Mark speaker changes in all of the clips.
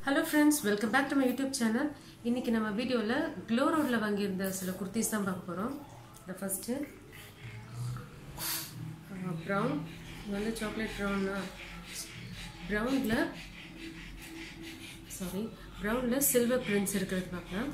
Speaker 1: Hello friends welcome back to my YouTube channel இன்றைக்கி நம்ம வீடியோவில் க்ளோ ரோடில் வாங்கியிருந்த சில குர்த்திஸ் தான் பார்க்க போகிறோம் இந்த ஃபஸ்ட்டு ப்ரௌன் இது வந்து சாக்லேட் ப்ரௌன்னா ப்ரௌனில் சாரி ப்ரௌனில் சில்வர் பிரிண்ட்ஸ் இருக்கிறது பார்க்கலாம்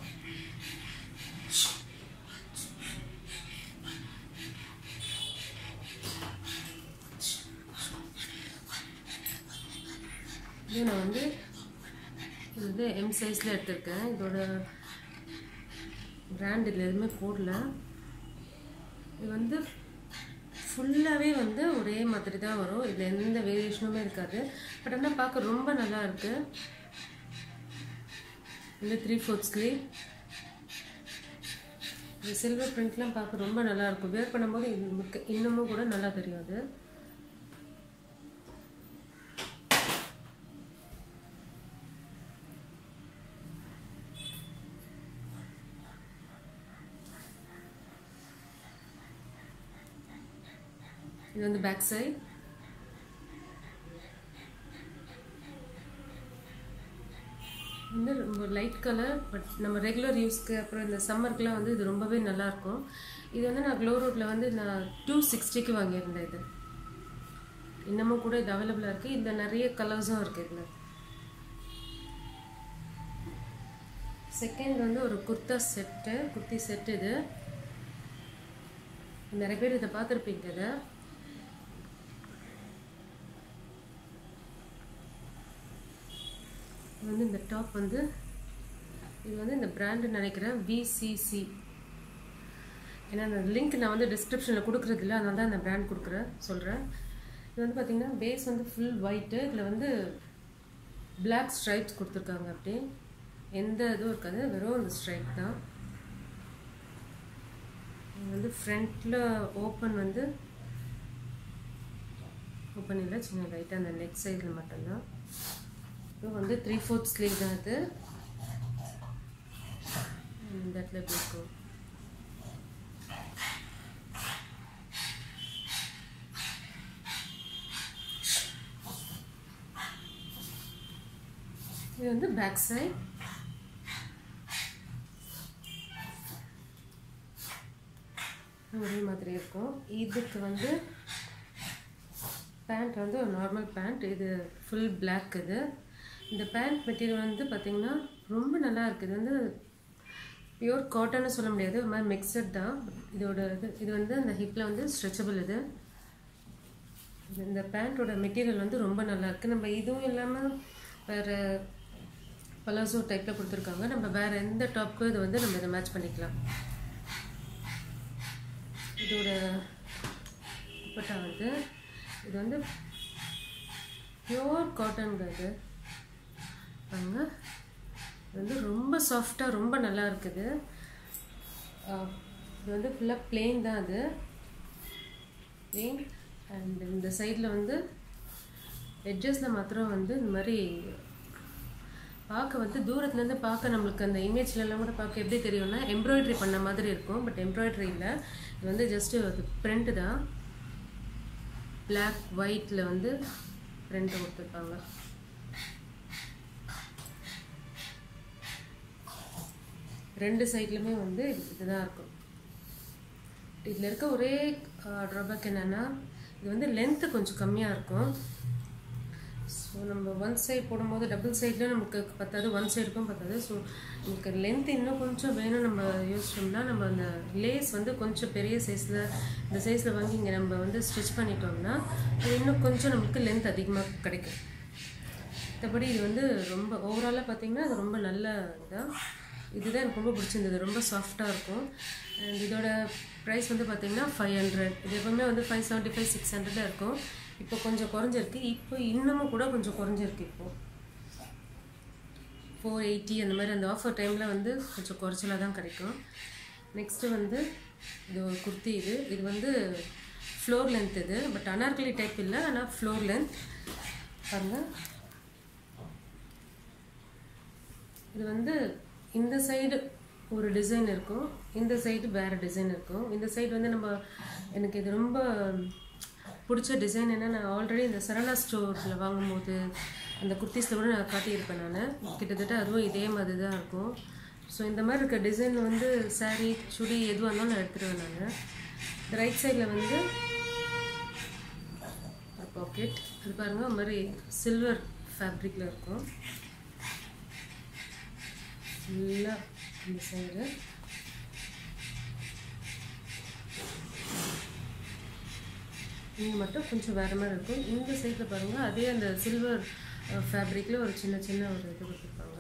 Speaker 1: இது நான் வந்து இது வந்து எம் சைஸில் எடுத்திருக்கேன் இதோட பிராண்ட் இதில் எதுவுமே போடல இது வந்து ஃபுல்லாகவே வந்து ஒரே மாதிரி தான் வரும் இதில் எந்த வேரியேஷனுமே இருக்காது பட் ஆனால் பார்க்க ரொம்ப நல்லா இருக்கு இந்த த்ரீ ஃபோர்த் ஸ்லீவ் இந்த சில்வர் பிரிண்ட்லாம் பார்க்க ரொம்ப நல்லா இருக்கும் வேர் பண்ணும்போது இது நமக்கு இன்னமும் கூட நல்லா தெரியும் அது இது வந்து பேக் சைட் வந்து ரொம்ப லைட் கலர் பட் நம்ம ரெகுலர் யூஸ்க்கு அப்புறம் இந்த சம்மருக்குலாம் வந்து இது ரொம்பவே நல்லாயிருக்கும் இது வந்து நான் க்ளோ ரோட்டில் வந்து நான் டூ சிக்ஸ்டிக்கு வாங்கியிருந்தேன் இது இன்னமும் கூட இது அவைலபிளாக இருக்குது இந்த நிறைய கலர்ஸும் இருக்குது இதில் செகண்ட் வந்து ஒரு குர்த்தா செட்டு குர்த்தி செட் இது நிறைய பேர் இதை பார்த்துருப்பீங்க இதை இது வந்து இந்த டாப் வந்து இது வந்து இந்த பிராண்டு நினைக்கிறேன் விசிசி ஏன்னா அந்த லிங்க் நான் வந்து டிஸ்கிரிப்ஷனில் கொடுக்குறது இல்லை அதனால தான் அந்த பிராண்ட் கொடுக்குறேன் சொல்கிறேன் இது வந்து பார்த்திங்கன்னா பேஸ் வந்து ஃபுல் ஒயிட்டு இதில் வந்து பிளாக் ஸ்ட்ரைப்ஸ் கொடுத்துருக்காங்க அப்படி எந்த இதுவும் இருக்காது வெறும் இந்த ஸ்ட்ரைப் தான் இது வந்து ஃப்ரண்ட்டில் ஓப்பன் வந்து ஓப்பன் இல்லை சின்ன லைட்டாக அந்த நெக் சைடில் மட்டும்தான் இது வந்து த்ரீ ஃபோர்த் ஸ்லீவ் தான் இது இந்த இடத்துல எப்படி இருக்கும் இது வந்து பேக் சைட் ஒரே மாதிரி இருக்கும் இதுக்கு வந்து பேண்ட் வந்து ஒரு நார்மல் பேண்ட் இது ஃபுல் பிளாக் இது இந்த பேண்ட் மெட்டீரியல் வந்து பார்த்திங்கன்னா ரொம்ப நல்லா இருக்குது இது வந்து பியூர் காட்டன்னு சொல்ல முடியாது ஒரு மாதிரி மிக்சட் தான் இதோட இது இது வந்து அந்த ஹிப்பில் வந்து ஸ்ட்ரெச்சபிள் இது இந்த பேண்ட்டோட மெட்டீரியல் வந்து ரொம்ப நல்லா இருக்குது நம்ம இதுவும் இல்லாமல் வேறு பலாசோ டைப்பில் கொடுத்துருக்காங்க நம்ம வேறு எந்த டாப்க்கும் இது வந்து நம்ம இதை மேட்ச் பண்ணிக்கலாம் இதோட துப்பட்டா வந்து இது வந்து பியோர் காட்டனுங்க இது பாருங்க இது வந்து ரொம்ப சாஃப்டாக ரொம்ப நல்லா இருக்குது இது வந்து ஃபுல்லாக பிளெயின் தான் அது பிளெயின் அண்ட் இந்த சைடில் வந்து எட்ஜஸில் மாத்திரம் வந்து இந்த மாதிரி பார்க்க வந்து தூரத்துலேருந்து பார்க்க நம்மளுக்கு அந்த இமேஜ்லலாம் கூட பார்க்க எப்படி தெரியும்னா எம்ப்ராய்டரி பண்ண மாதிரி இருக்கும் பட் எம்ப்ராய்டரி இல்லை இது வந்து ஜஸ்ட்டு அது பிரிண்ட்டு தான் பிளாக் ஒயிட்டில் வந்து பிரிண்ட் கொடுத்துருப்பாங்க ரெண்டு சைட்லையுமே வந்து இதுதான் இருக்கும் இதில் இருக்க ஒரே ட்ராபேக் என்னென்னா இது வந்து லென்த்து கொஞ்சம் கம்மியாக இருக்கும் ஸோ நம்ம ஒன் சைட் போடும்போது டபுள் சைடில் நமக்கு பத்தாது ஒன் சைடுக்கும் பத்தாது ஸோ நமக்கு லென்த் இன்னும் கொஞ்சம் வேணும் நம்ம யோசிச்சோம்னா நம்ம அந்த லேஸ் வந்து கொஞ்சம் பெரிய சைஸில் இந்த சைஸில் வாங்கி இங்கே நம்ம வந்து ஸ்டிச் பண்ணிட்டோம்னா அது இன்னும் கொஞ்சம் நமக்கு லென்த் அதிகமாக கிடைக்கும் மற்றபடி இது வந்து ரொம்ப ஓவராலாக பார்த்திங்கன்னா அது ரொம்ப நல்ல இதாக இதுதான் எனக்கு ரொம்ப பிடிச்சிருந்தது ரொம்ப சாஃப்டாக இருக்கும் அண்ட் இதோட ப்ரைஸ் வந்து பார்த்திங்கன்னா ஃபைவ் ஹண்ட்ரட் இது எப்பவுமே வந்து ஃபைவ் செவன்ட்டி ஃபைவ் சிக்ஸ் ஹண்ட்ரடில் இருக்கும் இப்போ கொஞ்சம் குறைஞ்சிருக்கு இப்போ இன்னமும் கூட கொஞ்சம் குறைஞ்சிருக்கு இப்போது ஃபோர் எயிட்டி அந்த மாதிரி அந்த ஆஃபர் டைமில் வந்து கொஞ்சம் குறைச்சலாக தான் கிடைக்கும் நெக்ஸ்ட்டு வந்து இது ஒரு குர்த்தி இது இது வந்து ஃப்ளோர் லென்த் இது பட் அனார்கலி டைப் இல்லை ஆனால் ஃப்ளோர் லென்த் பாருங்கள் இது வந்து இந்த சைடு ஒரு டிசைன் இருக்கும் இந்த சைடு வேறு டிசைன் இருக்கும் இந்த சைடு வந்து நம்ம எனக்கு இது ரொம்ப பிடிச்ச டிசைன் என்ன நான் ஆல்ரெடி இந்த சரவணா ஸ்டோரில் வாங்கும்போது அந்த குர்த்திஸில் கூட நான் காட்டியிருப்பேன் நான் கிட்டத்தட்ட அதுவும் இதே மாதிரி தான் இருக்கும் ஸோ இந்த மாதிரி இருக்க டிசைன் வந்து saree சுடி எதுவாக இருந்தாலும் நான் எடுத்துருவேன் நான் இந்த ரைட் சைடில் வந்து ஒரு பாக்கெட் அது பாருங்கள் ஒரு மாதிரி சில்வர் ஃபேப்ரிக்கில் இருக்கும் ஃபுல்லாக இந்த சைடு இங்கே மட்டும் கொஞ்சம் வேறு மாதிரி இருக்கும் இந்த சைடில் பாருங்கள் அதே அந்த சில்வர் ஃபேப்ரிக்கில் ஒரு சின்ன சின்ன ஒரு இது கொடுத்துருப்பாங்க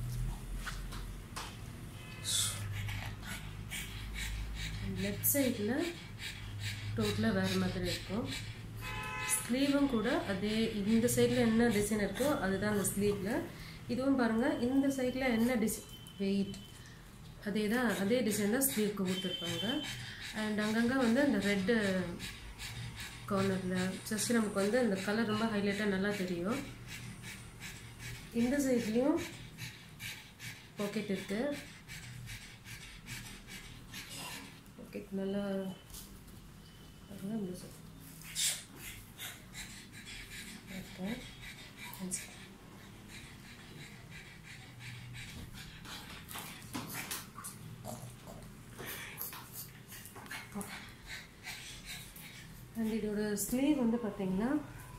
Speaker 1: லெஃப்ட் சைடில் டோட்டலாக வேறு மாதிரி இருக்கும் ஸ்லீவும் கூட அதே இந்த சைடில் என்ன டிசைன் இருக்கோ அதுதான் அந்த ஸ்லீவில் இதுவும் பாருங்கள் இந்த சைடில் என்ன டிசைன் வெயிட் அதே தான் அதே டிசைன் தான் ஸ்லீவ்க்கு கொடுத்துருப்பாங்க அண்ட் அங்கங்கே வந்து அந்த ரெட்டு கார்னரில் ஜஸ்ட் நமக்கு வந்து அந்த கலர் ரொம்ப ஹைலைட்டாக நல்லா தெரியும் இந்த சைட்லேயும் பாக்கெட் இருக்கு பாக்கெட் நல்லா பாருங்க இந்த side. Okay. One second. And இதோட ஸ்லீவ் வந்து பார்த்தீங்கன்னா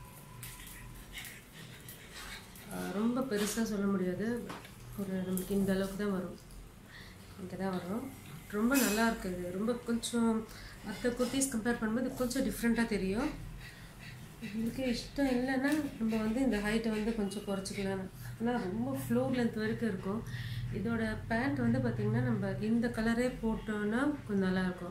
Speaker 1: ஆஹ், ரொம்ப பெருசாக சொல்ல முடியாது பட் ஒரு நமக்கு இந்த அளவுக்கு தான் வரும் இங்கே தான் வரும் ரொம்ப நல்லா இருக்குது ரொம்ப கொஞ்சம் மற்ற குர்த்திஸ் கம்பேர் பண்ணும்போது கொஞ்சம் டிஃப்ரெண்ட்டாக தெரியும் உங்களுக்கு இஷ்டம் இல்லைன்னா நம்ம வந்து இந்த ஹைட்டை வந்து கொஞ்சம் குறைச்சிக்கலாம் ஆனால் ரொம்ப ஃப்ளோர் லென்த் வரைக்கும் இருக்கும் இதோட பேண்ட் வந்து பார்த்திங்கன்னா நம்ம இந்த கலரே போட்டோன்னா கொஞ்சம் நல்லாயிருக்கும்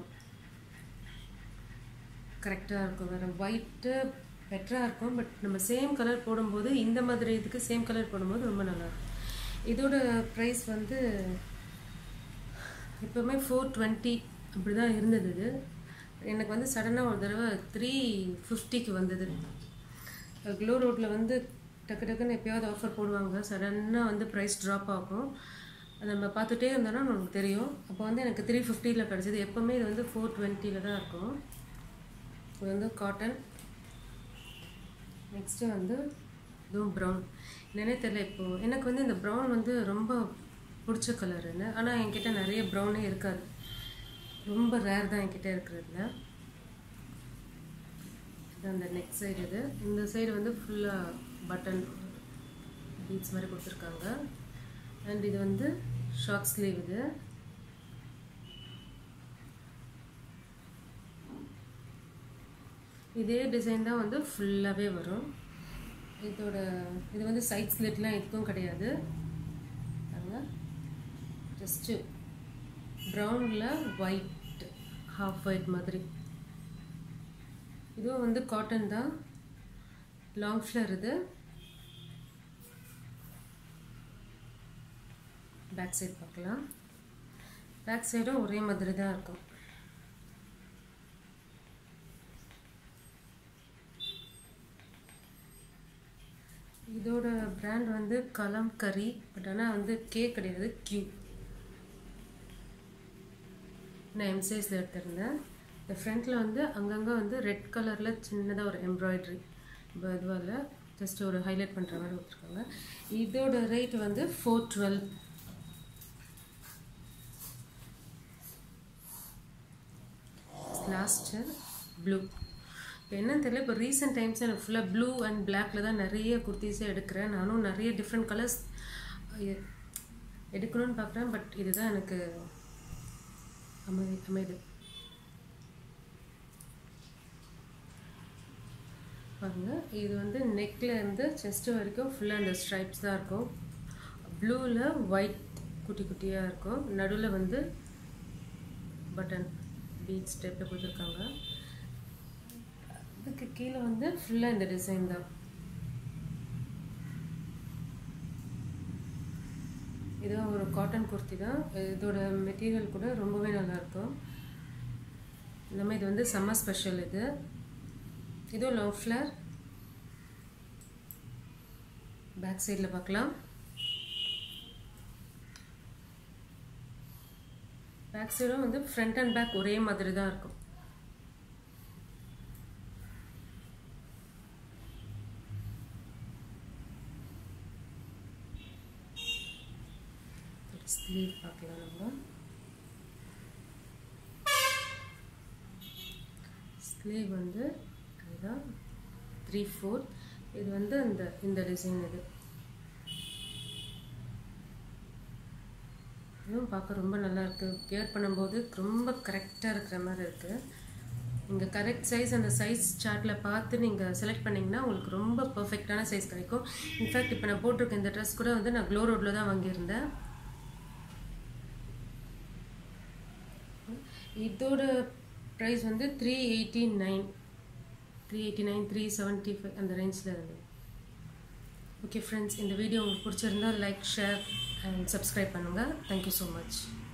Speaker 1: கரெக்டாக இருக்கும் வேறு ஒயிட்டு பெட்டராக இருக்கும் பட் நம்ம சேம் கலர் போடும்போது இந்த மாதிரி இதுக்கு சேம் கலர் போடும்போது ரொம்ப நல்லாயிருக்கும் இதோட ப்ரைஸ் வந்து எப்போவுமே ஃபோர் டுவெண்ட்டி அப்படி தான் இருந்தது இது எனக்கு வந்து சடனாக ஒரு தடவை த்ரீ ஃபிஃப்டிக்கு வந்தது க்ளோ ரோட்டில் வந்து டக்கு டக்குன்னு எப்பயாவது ஆஃபர் போடுவாங்க சடனாக வந்து ப்ரைஸ் ட்ராப் ஆகும் அது நம்ம பார்த்துட்டே இருந்தோன்னா நமக்கு தெரியும் அப்போ வந்து எனக்கு த்ரீ ஃபிஃப்டியில் கிடச்சிது எப்போவுமே இது வந்து ஃபோர் டுவெண்ட்டியில் தான் இருக்கும் இது வந்து காட்டன் நெக்ஸ்ட்டு வந்து இதுவும் ப்ரௌன் என்னன்னே தெரியல இப்போது எனக்கு வந்து இந்த ப்ரௌன் வந்து ரொம்ப பிடிச்ச கலருன்னு ஆனால் என்கிட்ட நிறைய ப்ரௌனே இருக்காது ரொம்ப ரேர் தான் என்கிட்ட இருக்கிறதுல இது அந்த நெக் சைடு இது இந்த சைடு வந்து ஃபுல்லாக பட்டன் பீட்ஸ் மாதிரி கொடுத்துருக்காங்க அண்ட் இது வந்து ஷார்ட் ஸ்லீவ் இது இதே டிசைன் தான் வந்து ஃபுல்லாகவே வரும் இதோட இது வந்து சைட் ஸ்லிட்லாம் எதுக்கும் கிடையாது பாருங்க ஜஸ்ட்டு ப்ரௌனில் ஒயிட் ஹாஃப் ஒயிட் மாதிரி இதுவும் வந்து காட்டன் தான் லாங் ஃப்ளர் இது பேக் சைடு பார்க்கலாம் பேக் சைடும் ஒரே மாதிரி தான் இருக்கும் இதோட பிராண்ட் வந்து கலம் கரி பட் ஆனால் வந்து கே கிடையாது கியூ நான் எம் சைஸில் எடுத்திருந்தேன் இந்த ஃப்ரண்ட்டில் வந்து அங்கங்கே வந்து ரெட் கலரில் சின்னதாக ஒரு எம்ப்ராய்ட்ரி இதுவாக இல்லை ஜஸ்ட் ஒரு ஹைலைட் பண்ணுற மாதிரி கொடுத்துருக்காங்க இதோட ரேட் வந்து ஃபோர் டுவெல் லாஸ்ட்டு ப்ளூ இப்போ என்னன்னு தெரியல இப்போ ரீசெண்ட் டைம்ஸ் எனக்கு ஃபுல்லாக ப்ளூ அண்ட் பிளாக்ல தான் நிறைய குர்த்திஸே எடுக்கிறேன் நானும் நிறைய டிஃப்ரெண்ட் கலர்ஸ் எடுக்கணும்னு பார்க்குறேன் பட் இதுதான் எனக்கு அமை அமைது பாருங்க இது வந்து நெக்ல இருந்து செஸ்ட் வரைக்கும் ஃபுல்லாக அந்த ஸ்ட்ரைப்ஸ் தான் இருக்கும் ப்ளூவில் ஒயிட் குட்டி குட்டியாக இருக்கும் நடுவில் வந்து பட்டன் பீட்ஸ் டைப்பில் கொடுத்துருக்காங்க அதுக்கு கீழே வந்து ஃபுல்லாக இந்த டிசைன் தான் இது ஒரு காட்டன் குர்த்தி தான் இதோட மெட்டீரியல் கூட ரொம்பவே நல்லாயிருக்கும் எல்லாமே இது வந்து சம்மர் ஸ்பெஷல் இது இதுவும் லாங் ஃப்ளர் பேக் சைடில் பார்க்கலாம் பேக் சைடும் வந்து ஃப்ரண்ட் அண்ட் பேக் ஒரே மாதிரி தான் இருக்கும் ஸ்லீவ் பார்க்கலாம் நம்ம ஸ்லீவ் வந்து இதுதான் த்ரீ ஃபோர் இது வந்து அந்த இந்த டிசைன் இது இதுவும் பார்க்க ரொம்ப நல்லா இருக்கு கேர் பண்ணும்போது ரொம்ப கரெக்டாக இருக்கிற மாதிரி இருக்குது நீங்கள் கரெக்ட் சைஸ் அந்த சைஸ் சார்ட்டில் பார்த்து நீங்கள் செலக்ட் பண்ணிங்கன்னா உங்களுக்கு ரொம்ப பர்ஃபெக்டான சைஸ் கிடைக்கும் இன்ஃபேக்ட் இப்போ நான் போட்டிருக்க இந்த ட்ரெஸ் கூட வந்து நான் க்ளோ ரோட்டில் தான் வாங்கியிருந்தேன் இதோட ப்ரைஸ் வந்து three eighty nine three eighty nine three seventy five அந்த ரேஞ்சில் இருந்தது ஓகே ஃப்ரெண்ட்ஸ் இந்த வீடியோ உங்களுக்கு பிடிச்சிருந்தா லைக் ஷேர் அண்ட் சப்ஸ்கிரைப் பண்ணுங்கள் தேங்க்யூ ஸோ மச்